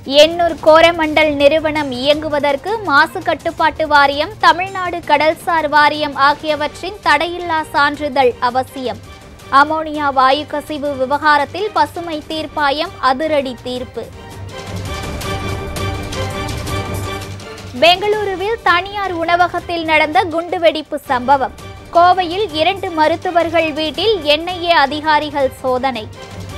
எண்ணூர் கோரமண்டல் நிறுவனம் இயங்குவதற்கு மாசு கட்டுப்பாட்டு வாரியம் தமிழ்நாடு கடல்சார் வாரியம் ஆகியவற்றின் தடையில்லா சான்றிதழ் அவசியம் அமோனியா வாயு கசிவு விவகாரத்தில் பசுமை தீர்ப்பாயம் அதிரடி தீர்ப்பு பெங்களூருவில் தனியார் உணவகத்தில் நடந்த குண்டுவெடிப்பு சம்பவம் கோவையில் இரண்டு மருத்துவர்கள் வீட்டில் என்ஐஏ அதிகாரிகள் சோதனை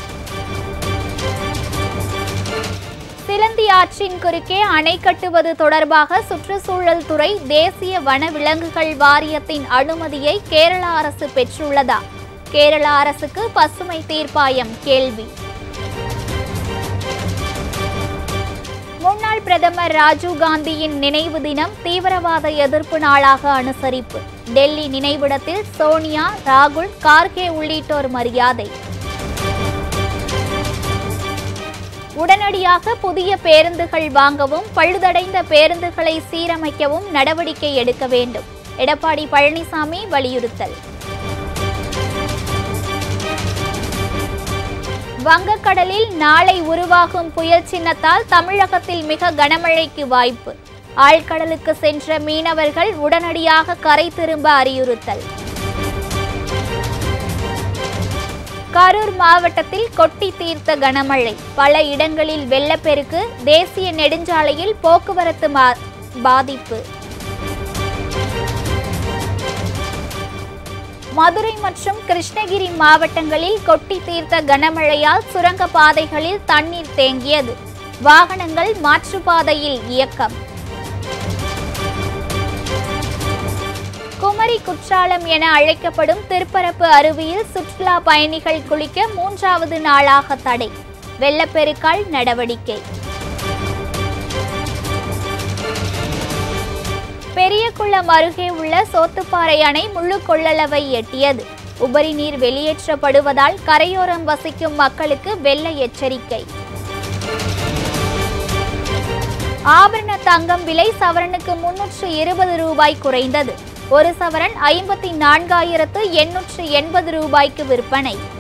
சிலந்தி ஆற்றின் குறுக்கே அணை கட்டுவது தொடர்பாக சுற்றுச்சூழல் துறை தேசிய வன விலங்குகள் வாரியத்தின் அனுமதியை கேரள அரசு பெற்றுள்ளதா கேரள அரசுக்கு பசுமை தீர்ப்பாயம் கேள்வி முன்னாள் பிரதமர் ராஜீவ் காந்தியின் நினைவு தினம் தீவிரவாத எதிர்ப்பு நாளாக அனுசரிப்பு டெல்லி நினைவிடத்தில் சோனியா ராகுல் கார்கே உள்ளிட்டோர் மரியாதை உடனடியாக புதிய பேருந்துகள் வாங்கவும் பழுதடைந்த பேருந்துகளை சீரமைக்கவும் நடவடிக்கை எடுக்க வேண்டும் எடப்பாடி பழனிசாமி வலியுறுத்தல் வங்கக்கடலில் நாளை உருவாகும் புயல் சின்னத்தால் தமிழகத்தில் மிக கனமழைக்கு வாய்ப்பு ஆழ்கடலுக்கு சென்ற மீனவர்கள் உடனடியாக கரை திரும்ப அறிவுறுத்தல் கரூர் மாவட்டத்தில் கொட்டி தீர்த்த கனமழை பல இடங்களில் வெள்ளப்பெருக்கு தேசிய நெடுஞ்சாலையில் போக்குவரத்து மா- பாதிப்பு மதுரை மற்றும் கிருஷ்ணகிரி மாவட்டங்களில் கொட்டி தீர்த்த கனமழையால் சுரங்க பாதைகளில் தண்ணீர் தேங்கியது வாகனங்கள் மாற்றுப்பாதையில் இயக்கம் குமரி குற்றாலம் என அழைக்கப்படும் திருப்பரப்பு அருவியில் சுற்றுலா பயணிகள் குளிக்க மூன்றாவது நாளாக தடை வெள்ளப்பெருக்கால் நடவடிக்கை பெரியகுளம் அருகே உள்ள சோத்துப்பாறை அணை முழு கொள்ளளவை எட்டியது உபரி நீர் வெளியேற்றப்படுவதால் கரையோரம் வசிக்கும் மக்களுக்கு வெள்ள எச்சரிக்கை ஆபரண தங்கம் விலை சவரனுக்கு முன்னூற்று இருபது ரூபாய் குறைந்தது ஒரு சவரன் ஐம்பத்தி நான்காயிரத்து எண்ணூற்று எண்பது ரூபாய்க்கு விற்பனை